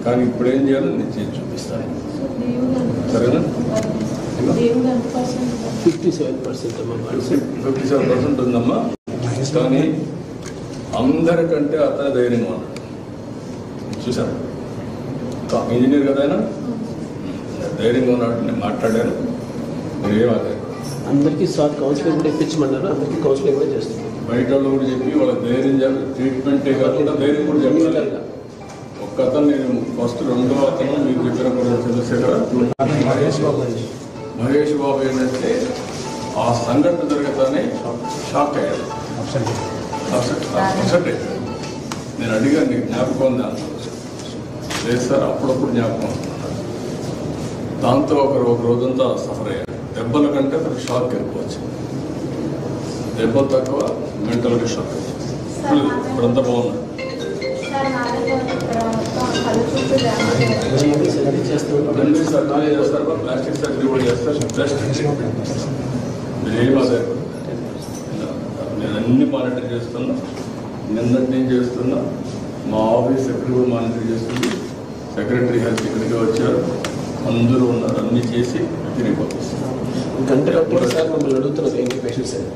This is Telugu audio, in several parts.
కానీ ఇప్పుడు ఏం చేయాలో నేను చేసి చూపిస్తాను సరేనా దేవుడు ఎంత పర్సెంట్ ఫిఫ్టీ సెవెన్ పర్సెంట్ అమ్మ ఫిఫ్టీ సెవెన్ పర్సెంట్ ఉందమ్మా కానీ అందరికంటే అతను ధైర్యంగా ఉన్నాడు చూశాను కా- ఇంజనీర్ కదా ఆయన ధైర్యంగా ఉన్నాడు నేను మాట్లాడాను మీరేం అదే అందరికీ సార్ కౌన్సిలింగ్ కూడా ఇప్పించమన్నారు అందరికీ కౌన్సిలింగ్ కూడా చేస్తున్నాం బయట వాళ్ళు కూడా చెప్పి వాళ్ళ ధైర్యం చెప్పి ట్రీట్మెంటే కాకుండా ధైర్యం కూడా చెప్పాలి ఒక్క అతను నేను ఫస్ట్ రెండో అతను మీకు చెప్పిన కూడా తెలుసు కదా మహేష్ బాబు అండి మహేష్ బాబు ఏంటంటే ఆ సంఘటన జరగతానే షాక్ అయ్యాడు అప్సెట్ అప్సెట్ అప్సెట్ అయ్యాడు నేను అడిగాను నీకు జ్ఞాపకం ఉందా అన్నాడు. లేదు సార్ అప్పుడప్పుడు జ్ఞాపకం ఉంది అన్నాడు. దాంతో ఒకరు ఒక రోజంతా సఫర్ అయ్యాడు దెబ్బల కంటే అతనికి షాక్ ఎక్కువ వచ్చింది దెబ్బలు తక్కువ మెంటల్గా షాక్ వచ్చింది ఇప్పుడు ఇప్పుడంతా బాగున్నాడు సార్ నా దగ్గర ఇక్కడ మొత్తం కళ్ళు చూపు డ్యామేజ్ జీవీ సర్జరీ చేస్తున్నాం అన్ని సర్జరీ చేస్తారు ప్లాస్టిక్ సర్జరీ కూడా చేస్తారు బెస్ట్ మీరు ఏం అదే నేను అన్ని మానిటర్ చేస్తున్నా నిన్నటి నుంచి చేస్తున్నా మా ఆఫీస్ సెక్రటరీ కూడా మానిటర్ చేస్తుంది సెక్రటరీ హెల్త్ ఇక్కడికి వచ్చారు అందరూ ఉన్నారు అన్ని చేసి తిరిగి పంపిస్తారు గంట గంటకి సార్ మమ్మల్ని అడుగుతున్నారు ఏంటి పేషెంట్స్ అని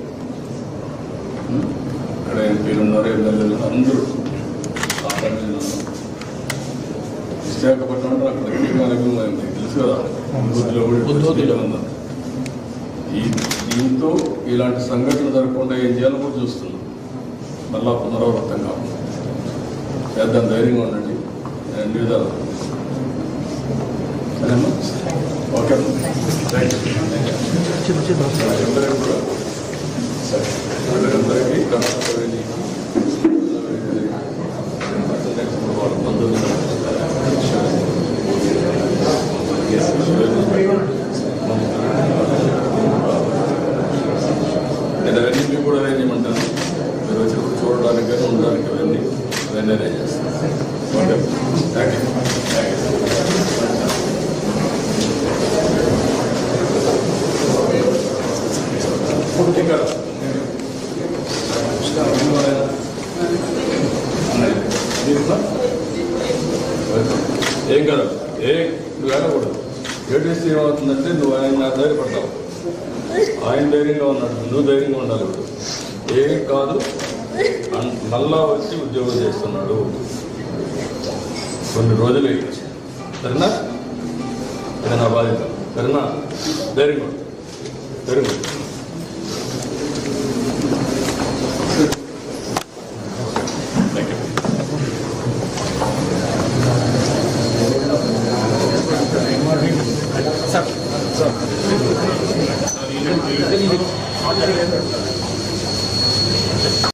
ఇక్కడ ఎంపీలు ఉన్నారు ఎమ్మెల్యేలు అందరూ కాంగ్రెస్లు ఉన్నారు. విశాఖపట్నం అంటే అక్కడ కీలకం మీకు తెలుసు కదా బుద్ధిలో కూడా బుద్ధోదిలో. ఉన్నారు. ఈ దీంతో ఇలాంటి సంఘటనలు జరగకుండా ఏం చేయాలో కూడా చూస్తున్నాం మళ్ళా పునరావృతం కాకుండా చేద్దాం ధైర్యంగా ఉండండి నేను అన్ని విధాలు సరేమ్మా ఓకే రైట్ అందరికీ కూడా సరే అందరికీ కష్టపడి నేను అవన్నీ మీకు కూడా అరేంజ్ చేయమంటాను మీరు వచ్చి చూడడానికి కానీ ఉండడానికి అవన్నీ అవన్నీ అరేంజ్ చేస్తాను okay thank you thank you ఇంకా ఏం కదా ఏ నువ్వు వెళ్ళకూడదు ఏటీసీ ఏమవుతుందంటే నువ్వు ఆయన ధైర్యపడతావు ఆయన ధైర్యంగా ఉన్నాడు నువ్వు ధైర్యంగా ఉండాలి ఇప్పుడు ఏం కాదు అన్- మళ్ళా వచ్చి ఉద్యోగం చేస్తున్నాడు కొన్ని రోజులు అయ్యి. సరేనా ఇది నా బాధ్యత సరేనా ధైర్యంగా ఉండు. ధైర్యంగా ఉండు. Thank you sir sir